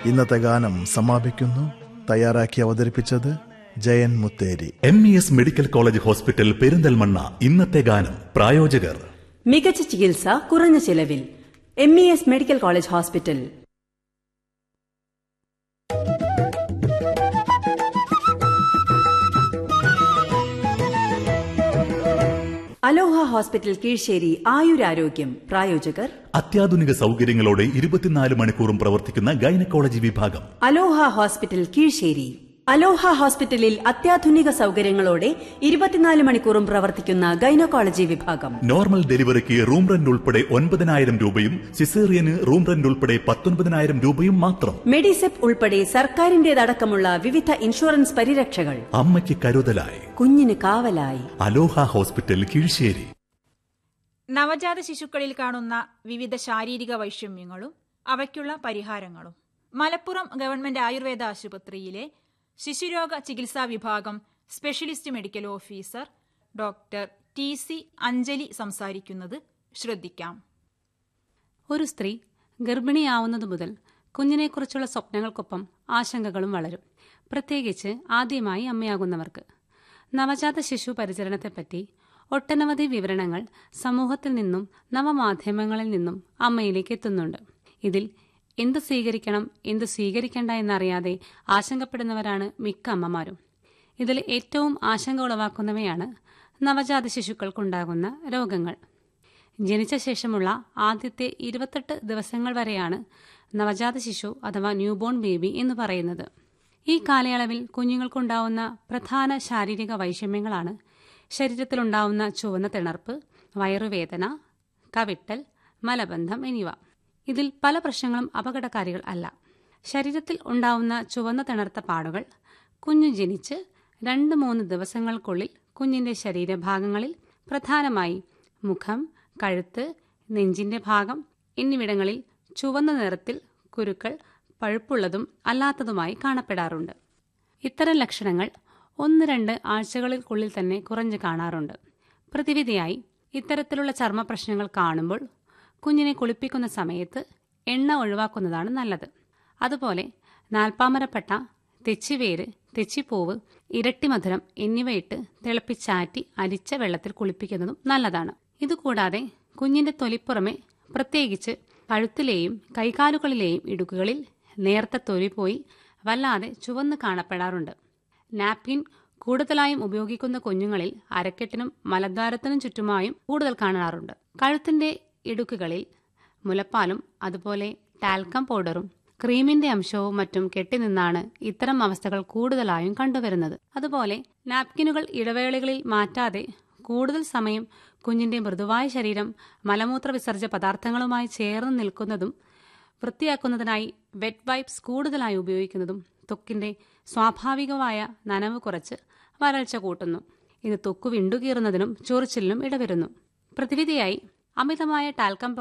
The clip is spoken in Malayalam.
ഇന്നത്തെ ഗാനം സമാപിക്കുന്നു തയ്യാറാക്കി അവതരിപ്പിച്ചത് Jayan Mutheri M E S medical college hospital Perinthalmanna ഇന്നത്തെ ഗാനം പ്രായോജകർ മികച്ച ചികിത്സ കുറഞ്ഞ ചിലവിൽ M E S medical college hospital Aloha hospital Keezhisseri ആയുരാരോഗ്യം പ്രായോജകർ അത്യാധുനിക സൗകര്യങ്ങളോടെ ഇരുപത്തിനാല് മണിക്കൂറും പ്രവർത്തിക്കുന്ന ഗൈനക്കോളജി വിഭാഗം അലോഹ ഹോസ്പിറ്റൽ കീഴ്ശ്ശേരി അലോഹ ഹോസ്പിറ്റലിൽ അത്യാധുനിക സൗകര്യങ്ങളോടെ ഇരുപത്തിനാല് മണിക്കൂറും പ്രവർത്തിക്കുന്ന ഗൈനക്കോളജി വിഭാഗം നോർമൽ ഡെലിവറിക്ക് റൂം റെന്റ് ഉൾപ്പെടെ ഒൻപതിനായിരം രൂപയും സിസേറിയന് റൂം റെന്റ് ഉൾപ്പെടെ പത്തൊൻപതിനായിരം രൂപയും മാത്രം മെഡിസെപ്പ് ഉൾപ്പെടെ സർക്കാരിന്റേതടക്കമുള്ള വിവിധ ഇൻഷുറൻസ് പരിരക്ഷകൾ അമ്മയ്ക്ക് കരുതലായി കുഞ്ഞിന് കാവലായി അലോഹ ഹോസ്പിറ്റൽ കീഴ്ശ്ശേരി നവജാത ശിശുക്കളിൽ കാണുന്ന വിവിധ ശാരീരിക വൈഷമ്യങ്ങളും അവയ്ക്കുള്ള പരിഹാരങ്ങളും മലപ്പുറം ഗവൺമെന്റ് ആയുർവേദ ആശുപത്രിയിലെ ശിശുരോഗ ചികിത്സാ വിഭാഗം specialist medical officer doctor T C Anjali സംസാരിക്കുന്നത് ശ്രദ്ധിക്കാം ഒരു സ്ത്രീ ഗർഭിണിയാവുന്നതു മുതൽ കുഞ്ഞിനെക്കുറിച്ചുള്ള സ്വപ്നങ്ങൾക്കൊപ്പം ആശങ്കകളും വളരും പ്രത്യേകിച്ച് ആദ്യമായി അമ്മയാകുന്നവർക്ക് നവജാത ശിശു പരിചരണത്തെപ്പറ്റി ഒട്ടനവധി വിവരണങ്ങൾ സമൂഹത്തിൽ നിന്നും നവമാധ്യമങ്ങളിൽ നിന്നും അമ്മയിലേക്ക് എത്തുന്നുണ്ട് ഇതിൽ എന്ത് സ്വീകരിക്കണം എന്ത് സ്വീകരിക്കേണ്ട എന്നറിയാതെ ആശങ്കപ്പെടുന്നവരാണ് മിക്ക അമ്മമാരും ഇതിൽ ഏറ്റവും ആശങ്ക ഉളവാക്കുന്നവയാണ് നവജാത ശിശുക്കൾക്കുണ്ടാകുന്ന രോഗങ്ങൾ ജനിച്ച ശേഷമുള്ള ആദ്യത്തെ ഇരുപത്തെട്ട് ദിവസങ്ങൾ വരെയാണ് നവജാത ശിശു അഥവാ ന്യൂബോൺ ബേബി എന്ന് പറയുന്നത് ഈ കാലയളവിൽ കുഞ്ഞുങ്ങൾക്കുണ്ടാവുന്ന പ്രധാന ശാരീരിക വൈഷമ്യങ്ങളാണ് ശരീരത്തിലുണ്ടാവുന്ന ചുവന്ന തിണർപ്പ് വയറുവേദന കവിട്ടൽ മലബന്ധം എന്നിവ ഇതിൽ പല പ്രശ്നങ്ങളും അപകടകാരികൾ അല്ല ശരീരത്തിൽ ഉണ്ടാവുന്ന ചുവന്ന തിണർത്ത പാടുകൾ കുഞ്ഞു ജനിച്ച് രണ്ട് മൂന്ന് ദിവസങ്ങൾക്കുള്ളിൽ കുഞ്ഞിന്റെ ശരീരഭാഗങ്ങളിൽ പ്രധാനമായി മുഖം കഴുത്ത് നെഞ്ചിന്റെ ഭാഗം എന്നിവിടങ്ങളിൽ ചുവന്ന നിറത്തിൽ കുരുക്കൾ പഴുപ്പുള്ളതും അല്ലാത്തതുമായി കാണപ്പെടാറുണ്ട് ഇത്തരം ലക്ഷണങ്ങൾ ഒന്ന് രണ്ട് ആഴ്ചകൾക്കുള്ളിൽ തന്നെ കുറഞ്ഞു കാണാറുണ്ട് പ്രതിവിധിയായി ഇത്തരത്തിലുള്ള ചർമ്മ പ്രശ്നങ്ങൾ കാണുമ്പോൾ കുഞ്ഞിനെ കുളിപ്പിക്കുന്ന സമയത്ത് എണ്ണ ഒഴിവാക്കുന്നതാണ് നല്ലത് അതുപോലെ നാൽപ്പാമരപ്പട്ട തെച്ചിവേര് തെച്ചിപ്പൂവ് ഇരട്ടിമധുരം എന്നിവയിട്ട് തിളപ്പിച്ചാറ്റി അരിച്ച വെള്ളത്തിൽ കുളിപ്പിക്കുന്നതും നല്ലതാണ് ഇതുകൂടാതെ കുഞ്ഞിന്റെ തൊലിപ്പുറമെ പ്രത്യേകിച്ച് കഴുത്തിലെയും കൈകാലുകളിലെയും ഇടുക്കുകളിൽ നേർത്ത തൊലി പോയി വല്ലാതെ ചുവന്ന് കാണപ്പെടാറുണ്ട് നാപ്കിൻ കൂടുതലായും ഉപയോഗിക്കുന്ന കുഞ്ഞുങ്ങളിൽ അരക്കെട്ടിനും മലദ്വാരത്തിനും ചുറ്റുമായും കൂടുതൽ കാണാറുണ്ട് കഴുത്തിന്റെ ഇടുക്കുകളിൽ മുലപ്പാലും അതുപോലെ ടാൽക്കം പൗഡറും ക്രീമിന്റെ അംശവും മറ്റും കെട്ടിനിന്നാണ് ഇത്തരം അവസ്ഥകൾ കൂടുതലായും കണ്ടുവരുന്നത് അതുപോലെ നാപ്കിനുകൾ ഇടവേളകളിൽ മാറ്റാതെ കൂടുതൽ സമയം കുഞ്ഞിന്റെ മൃദുവായ ശരീരം മലമൂത്ര വിസർജ്യ പദാർത്ഥങ്ങളുമായി ചേർന്ന് നിൽക്കുന്നതും വൃത്തിയാക്കുന്നതിനായി വെറ്റ് വൈപ്സ് കൂടുതലായി ഉപയോഗിക്കുന്നതും ത്വക്കിന്റെ സ്വാഭാവികമായ നനവ് കുറച്ച് വരൾച്ച കൂട്ടുന്നു ഇത് ത്വക്ക് വിണ്ടുകീറുന്നതിനും ചൊറിച്ചിലിനും ഇടവരുന്നു പ്രതിവിധിയായി അമിതമായ ടാൽക്കം